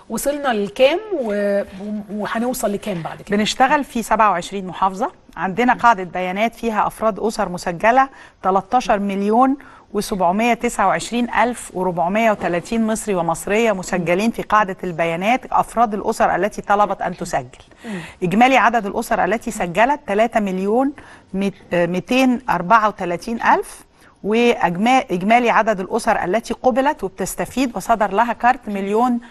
وصلنا لكام و- وهنوصل لكام بعد كده بنشتغل في 27 محافظة عندنا قاعدة بيانات فيها أفراد أسر مسجلة 13 مليون و729 ألف و430 مصري ومصرية مسجلين في قاعدة البيانات أفراد الأسر التي طلبت أن تسجل إجمالي عدد الأسر التي سجلت 3 مليون 234 ألف وإجمالي عدد الأسر التي قبلت وبتستفيد وصدر لها كارت مليون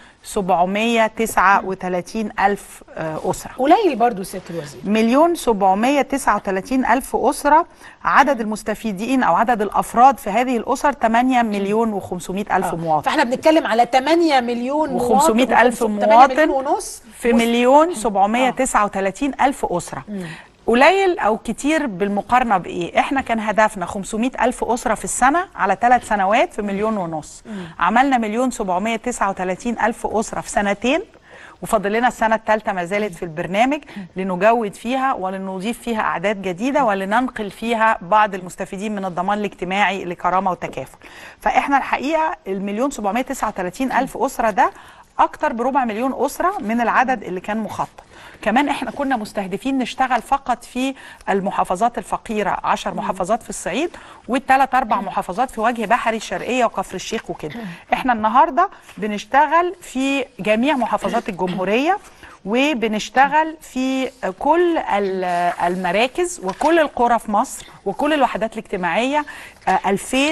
739 ألف آه، أسرة قليل برضو سياده الوزير مليون 739 ألف أسرة عدد المستفيدين أو عدد الأفراد في هذه الأسر 8 مليون و500 ألف مواطن فاحنا بنتكلم على 8 مليون و500 ألف وخمس- 8 مواطن مليون ونص في مليون 739 ألف أسرة قليل أو كتير بالمقارنة بإيه؟ إحنا كان هدفنا 500 ألف أسرة في السنة على ثلاث سنوات في مليون ونص عملنا مليون 739 ألف أسرة في سنتين وفاضل لنا السنة الثالثة ما زالت في البرنامج لنجود فيها ولنضيف فيها أعداد جديدة ولننقل فيها بعض المستفيدين من الضمان الاجتماعي لكرامة وتكافل فإحنا الحقيقة المليون 739 ألف أسرة ده أكتر بربع مليون أسرة من العدد اللي كان مخطط كمان احنا كنا مستهدفين نشتغل فقط في المحافظات الفقيرة عشر محافظات في الصعيد والثلاث أربع محافظات في وجه بحري الشرقية وكفر الشيخ وكده احنا النهاردة بنشتغل في جميع محافظات الجمهورية وبنشتغل في كل ال- المراكز وكل القرى في مصر وكل الوحدات الاجتماعية آه،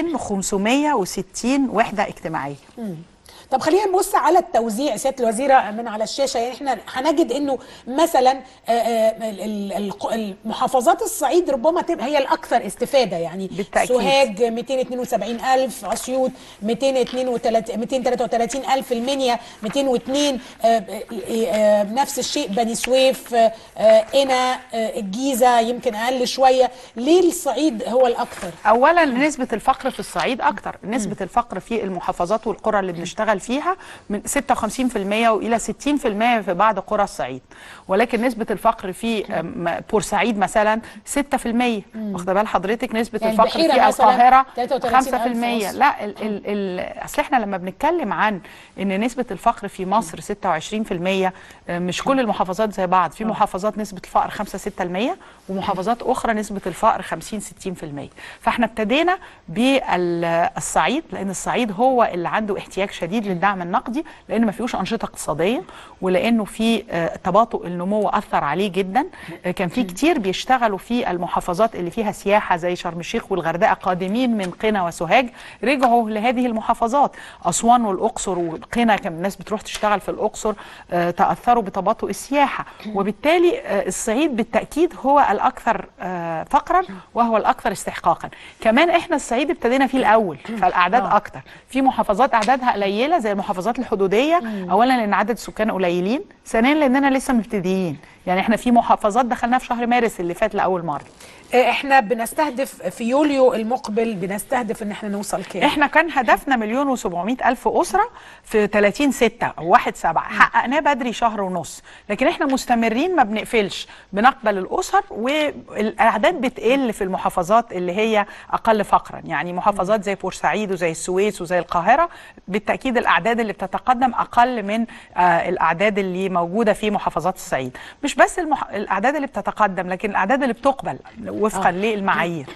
2560 وحدة اجتماعية طب خلينا نبص على التوزيع سياده الوزيره من على الشاشه يعني احنا هنجد انه مثلا آه، آه، ال- ال- الق- المحافظات الصعيد ربما تبقى هي الاكثر استفاده يعني بالتأكيد. سوهاج 272 الف اسيوط 232 233 الف المنيا 202 آه، آه، آه، نفس الشيء بني سويف آه، آه، قنا آه، الجيزه يمكن اقل شويه ليه الصعيد هو الاكثر اولا نسبه الفقر في الصعيد اكتر نسبه الفقر في المحافظات والقرى اللي بنشتغل فيها من 56% والى 60% في بعض قرى الصعيد ولكن نسبه الفقر في أم، بورسعيد مثلا 6% واخده بال حضرتك نسبه يعني الفقر البحيرة في مثلاً القاهره 33,000 5% لا ال ال ال اصل احنا لما بنتكلم عن ان نسبه الفقر في مصر 26% آه، مش كل المحافظات زي بعض في محافظات نسبه الفقر 5 6% ومحافظات اخرى نسبه الفقر 50 60% فاحنا ابتدينا بالصعيد لان الصعيد هو اللي عنده احتياج شديد للدعم النقدي لان ما فيهوش انشطه اقتصاديه ولانه في آه، تباطؤ النمو اثر عليه جدا آه، كان في كتير بيشتغلوا في المحافظات اللي فيها سياحه زي شرم الشيخ والغردقه قادمين من قنا وسوهاج رجعوا لهذه المحافظات اسوان والاقصر وقنا كان الناس بتروح تشتغل في الاقصر آه، تاثروا بتباطؤ السياحه وبالتالي آه، الصعيد بالتاكيد هو الاكثر آه، فقرا وهو الاكثر استحقاقا كمان احنا الصعيد ابتدينا فيه الاول فالاعداد آه. اكتر في محافظات اعدادها قليله زي المحافظات الحدوديه اولا لان عدد السكان قليلين ثانيا لاننا لسه مبتدئين يعني احنا في محافظات دخلناها في شهر مارس اللي فات لاول مره آه، احنا بنستهدف في يوليو المقبل بنستهدف ان احنا نوصل كام احنا كان هدفنا مليون و700 الف اسره في 30 6 او 1 7 حققناه بدري شهر ونص لكن احنا مستمرين ما بنقفلش بنقبل الاسر والاعداد بتقل في المحافظات اللي هي اقل فقرا يعني محافظات زي بورسعيد وزي السويس وزي القاهره بالتاكيد الاعداد اللي بتتقدم اقل من آه الاعداد اللي موجوده في محافظات الصعيد مش بس المح... الاعداد اللي بتتقدم لكن الاعداد اللي بتقبل وفقا آه. للمعايير